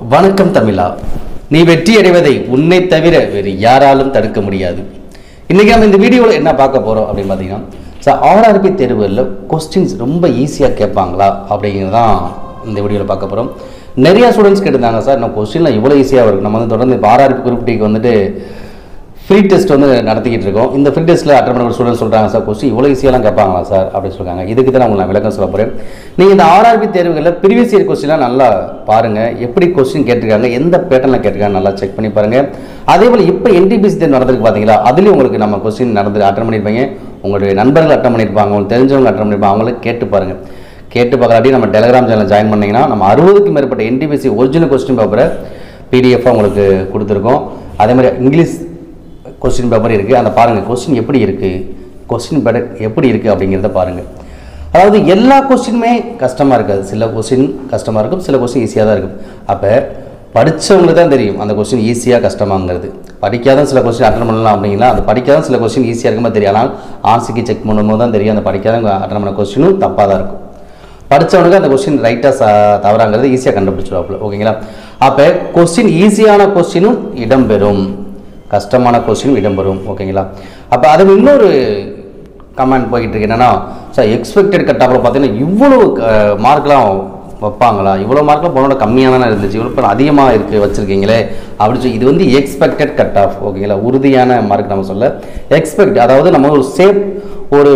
வணக்கம் தமிழா நீ வெற்றி அடைவதை உன்னை தவிர வேறு யாராலும் தடுக்க முடியாது இன்னைக்கு நம்ம இந்த வீடியோவில் என்ன பார்க்க போகிறோம் அப்படின்னு பார்த்தீங்கன்னா சார் ஆர்ஆர்பி தேர்வுகளில் கொஸ்டின்ஸ் ரொம்ப ஈஸியாக கேட்பாங்களா அப்படிங்கிறது தான் இந்த வீடியோவில் பார்க்க போகிறோம் நிறைய ஸ்டூடெண்ட்ஸ் கேட்டிருந்தாங்க சார் நம்ம கொஸ்டின்லாம் இவ்வளோ ஈஸியாக இருக்கும் நம்ம வந்து தொடர்ந்து இப்போ ஆர்ஆர்பி குரூப் டிக்கு வந்துட்டு ஃப்ரீ டெஸ்ட் வந்து நடத்திக்கிட்டு இருக்கோம் இந்த ஃப்ரீ டெஸ்ட்டில் அட்டன் பண்ண ஸ்டூடெண்ட் சொல்கிறாங்க சார் கொஸ்டின் இவ்வளோ ஈஸியாலாம் கேட்பாங்களா சார் அப்படின்னு சொல்கிறாங்க இதுக்கு தான் உங்களுக்கு நான் விளக்கம் சொல்ல போகிறேன் நீங்கள் இந்த ஆர்ஆர்பி தேர்வுகளில் ப்ரீவியஸ் இயர் கொஸ்டின்லாம் நல்லா பாருங்கள் எப்படி கொஸ்டின் கேட்டிருக்காங்க எந்த பேட்டர்னில் கேட்டிருக்காங்க நல்லா செக் பண்ணி பாருங்கள் அதே போல் இப்போ என்டிபிசி தேர்வு நடந்திருக்கு பார்த்தீங்களா அதுலேயும் உங்களுக்கு நம்ம கொஸ்டின் நடந்து அட்டன் பண்ணியிருப்பீங்க உங்களுடைய நண்பர்கள் அட்டன் பண்ணியிருப்பாங்க உங்களுக்கு தெரிஞ்சவங்க அட்டன் பண்ணியிருப்பாங்க அவங்களுக்கு கேட்டு பாருங்கள் கேட்டு பார்க்கலாட்டி நம்ம டெலிகிராம் சேனல் ஜாயின் பண்ணீங்கன்னா நம்ம அறுபதுக்கும் மேற்பட்ட என்டிபிசி ஒரிஜினல் கொஸ்டின் பேப்பரை பிடிஎஃபாக உங்களுக்கு கொடுத்துருக்கோம் அதே மாதிரி இங்கிலீஷ் கொஸ்டின் பேப்பர் இருக்குது அந்த பாருங்கள் கொஸ்டின் எப்படி இருக்குது கொஸ்டின் பேட்டர் எப்படி இருக்குது அப்படிங்கிறத பாருங்கள் அதாவது எல்லா கொஸ்டினுமே கஷ்டமாக இருக்காது சில கொஸ்டின் கஷ்டமாக இருக்கும் சில கொஸ்டின் ஈஸியாக தான் இருக்கும் அப்போ படித்தவங்களுக்கு தான் தெரியும் அந்த கொஸ்டின் ஈஸியாக கஷ்டமாங்கிறது படிக்காத சில கொஸ்டின் அட்டன் பண்ணலாம் அப்படிங்களா அந்த படிக்காத சில கொஸ்டின் ஈஸியாக இருக்கும்போது தெரியும் ஆனால் ஆன்சருக்கு செக் பண்ணும்போது தான் தெரியும் அந்த படிக்காத அட்டன் பண்ண கொஸ்டினும் தப்பாக தான் இருக்கும் படித்தவனுக்கு அந்த கொஸ்டின் ரைட்டாக ச தவறாங்கிறது ஈஸியாக கண்டுபிடிச்சிடுவாப்புல ஓகேங்களா அப்போ கொஸ்டின் ஈஸியான கொஸ்டினும் இடம்பெறும் கஷ்டமான கொஸ்டினும் இடம்பெறும் ஓகேங்களா அப்போ அது இன்னொரு கமெண்ட் போய்கிட்டு இருக்கு என்னன்னா சார் எக்ஸ்பெக்டட் கட் ஆஃபில் பார்த்தீங்கன்னா இவ்வளோ மார்க்லாம் வைப்பாங்களா இவ்வளோ மார்க்லாம் போனோட கம்மியாக தானே இருந்துச்சு இவ்வளோ இப்போ அதிகமாக இருக்குது வச்சுருக்கீங்களே அப்படின்னு சொல்லி இது வந்து எக்ஸ்பெக்டட் கட் ஆஃப் ஓகேங்களா உறுதியான மார்க் நம்ம சொல்ல எக்ஸ்பெக்ட் அதாவது நம்ம ஒரு சேஃப் ஒரு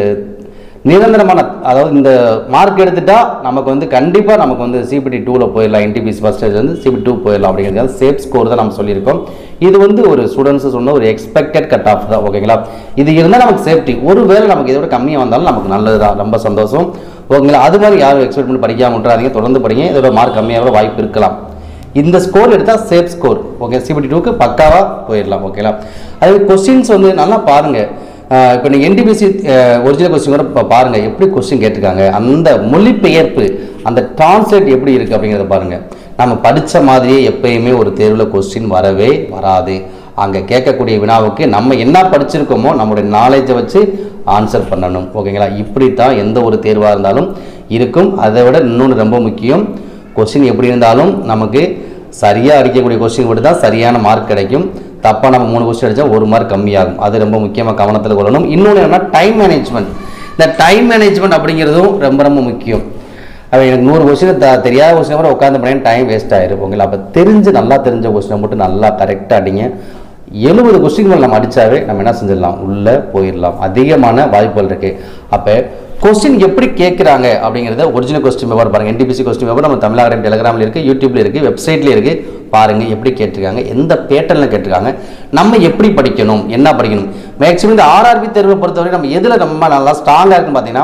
நிரந்தரமான அதாவது இந்த மார்க் எடுத்துட்டா நமக்கு வந்து கண்டிப்பாக நமக்கு வந்து சிபிடி டூவில் போயிடலாம் என்டிபிசி பர்சன்டேஜ் வந்து சிபிடி டூ போயிடலாம் அப்படிங்கிறது சேஃப் ஸ்கோர் தான் நம்ம சொல்லியிருக்கோம் இது வந்து ஒரு ஸ்டூடெண்ட்ஸ் சொன்ன ஒரு எக்ஸ்பெக்டட் கட் ஆஃப் தான் ஓகேங்களா இது இருந்தால் நமக்கு சேஃப்டி ஒருவேளை நமக்கு இதோட கம்மியாக வந்தாலும் நமக்கு நல்லது தான் ரொம்ப சந்தோஷம் ஓகேங்களா அது மாதிரி யாரும் எக்ஸ்பெக்ட் பண்ணி படிக்காம விட்டுறாதீங்க தொடர்ந்து படிங்க இதோட மார்க் கம்மியாக வாய்ப்பு இருக்கலாம் இந்த ஸ்கோர் எடுத்தால் சேஃப் ஸ்கோர் ஓகே சிபிடி டூக்கு பக்காவாக போயிடலாம் ஓகேங்களா அதே கொஸ்டின்ஸ் வந்து நல்லா பாருங்கள் இப்போ நீங்கள் என்டிபிசி ஒரிஜினல் கொஸ்டின் கூட இப்போ பாருங்கள் எப்படி கொஸ்டின் கேட்டிருக்காங்க அந்த மொழிபெயர்ப்பு அந்த டிரான்ஸ்லேட் எப்படி இருக்குது அப்படிங்கிறத பாருங்கள் நம்ம படித்த மாதிரியே எப்பயுமே ஒரு தேர்வில் கொஸ்டின் வரவே வராது அங்கே கேட்கக்கூடிய வினாவுக்கு நம்ம என்ன படிச்சிருக்கோமோ நம்மளுடைய நாலேஜை வச்சு ஆன்சர் பண்ணணும் ஓகேங்களா இப்படி தான் எந்த ஒரு தேர்வாக இருந்தாலும் இருக்கும் அதை விட இன்னொன்று ரொம்ப முக்கியம் கொஸ்டின் எப்படி இருந்தாலும் நமக்கு சரியாக அடிக்கக்கூடிய கொஸ்டின் மட்டும் தான் சரியான மார்க் கிடைக்கும் தப்பாக நம்ம மூணு கொஸ்டின் அடித்தா ஒரு மார்க் கம்மியாகும் அது ரொம்ப முக்கியமாக கவனத்தில் கொள்ளணும் இன்னொன்று என்னன்னா டைம் மேனேஜ்மெண்ட் இந்த டைம் மேனேஜ்மெண்ட் அப்படிங்கிறதும் ரொம்ப ரொம்ப முக்கியம் அவன் எனக்கு நூறு கொஸ்டின் த தெரியாத கொஸ்டின் கூட உட்காந்து பண்ணி டைம் வேஸ்ட் ஆயிரும் ஓகேங்களா அப்போ தெரிஞ்சு நல்லா தெரிஞ்ச கொஸ்டினை மட்டும் நல்லா கரெக்டாக அடிங்க எழுபது கொஸ்டின்கள் நம்ம அடித்தாவே நம்ம என்ன செஞ்சிடலாம் உள்ளே போயிடலாம் அதிகமான வாய்ப்புகள் இருக்குது அப்போ கொஸ்டின் எப்படி கேட்குறாங்க அப்படிங்கிறத ஒரிஜினல் கொஸ்டின் பேப்பர் பாருங்கள் என்டிபிசி கொஸ்டின் பேப்பர் நம்ம தமிழ் அகாடமி டெலிகிராமில் இருக்குது யூடியூப்ல இருக்குது வெப்சைட்லேயே இருக்குது பாருங்கள் எப்படி கேட்டிருக்காங்க எந்த பேட்டர்னில் கேட்டிருக்காங்க நம்ம எப்படி படிக்கணும் என்ன படிக்கணும் மேக்ஸிமம் இந்த ஆர்ஆர்பி தேர்வை பொறுத்தவரை நம்ம எதில் நம்ம நல்லா ஸ்ட்ராங்காக இருக்குன்னு பார்த்தீங்கன்னா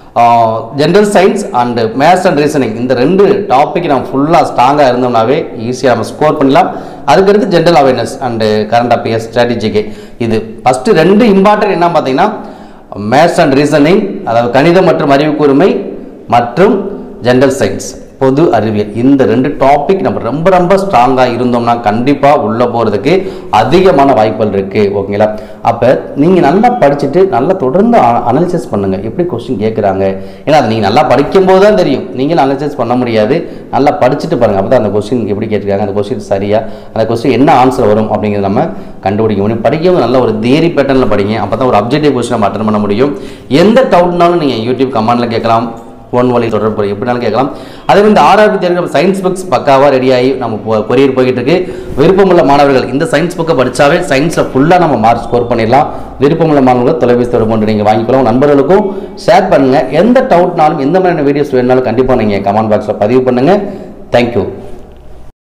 general science and maths and reasoning இந்த ரெண்டு டாபிக் நம்ம ஃபுல்லாக ஸ்ட்ராங்காக இருந்தோம்னாவே ஈஸியாக நம்ம ஸ்கோர் பண்ணலாம் அதுக்கடுத்து general awareness and current affairs ஸ்ட்ராட்டஜிக்கு இது ஃபஸ்ட்டு ரெண்டு இம்பார்ட்டன்ட் என்ன பார்த்தீங்கன்னா மேத்ஸ் அண்ட் ரீசனிங் அதாவது கணிதம் மற்றும் அறிவு கூர்மை மற்றும் ஜென்ரல் சயின்ஸ் பொது அறிவியல் இந்த ரெண்டு டாபிக் நம்ம ரொம்ப ரொம்ப ஸ்ட்ராங்காக இருந்தோம்னா கண்டிப்பாக உள்ளே போகிறதுக்கு அதிகமான வாய்ப்புகள் இருக்குது ஓகேங்களா அப்போ நீங்கள் நல்லா படிச்சுட்டு நல்லா தொடர்ந்து அனலிசிஸ் பண்ணுங்கள் எப்படி கொஸ்டின் கேட்குறாங்க ஏன்னா அது நீங்கள் நல்லா படிக்கும்போது தான் தெரியும் நீங்கள் அனலிசிஸ் பண்ண முடியாது நல்லா படிச்சுட்டு பாருங்கள் அப்போ தான் அந்த கொஸ்டின் எப்படி கேட்டிருக்காங்க அந்த கொஸ்டின் சரியா அந்த கொஸ்டின் என்ன ஆன்சர் வரும் அப்படிங்கிறத நம்ம கண்டுபிடிக்க முடியும் படிக்கவும் நல்ல ஒரு தியரி பேட்டர்னில் படிங்க அப்போ தான் ஒரு அப்ஜெக்டிவ் கொஸ்டின் நம்ம அட்டன் பண்ண முடியும் எந்த டவுட்னாலும் நீங்கள் யூடியூப் கமெண்டில் கேட்கலாம் ஃபோன் வழி தொடர்பு எப்படினாலும் கேட்கலாம் அதே மாதிரி இந்த ஆறாவது தேர்வு நம்ம சயின்ஸ் புக்ஸ் பக்காவாக ரெடி ஆகி நம்ம போ- கொரியர் போய்கிட்டு இருக்கு விருப்பமுள்ள மாணவர்கள் இந்த சயின்ஸ் புக்கை படித்தாவே சயின்ஸில் ஃபுல்லாக நம்ம மார்க் ஸ்கோர் பண்ணிடலாம் விருப்பமுள்ள மாணவர்கள் தொலைபேசி தொடர்பு கொண்டு நீங்கள் வாங்கிக்கலாம் உங்க நண்பர்களுக்கும் ஷேர் பண்ணுங்கள் எந்த டவுட்னாலும் எந்த மாதிரியான வீடியோஸ் வேணுனாலும் கண்டிப்பாக நீங்கள் கமெண்ட் பாக்ஸில் பதிவு பண்ணுங்கள் தேங்க்யூ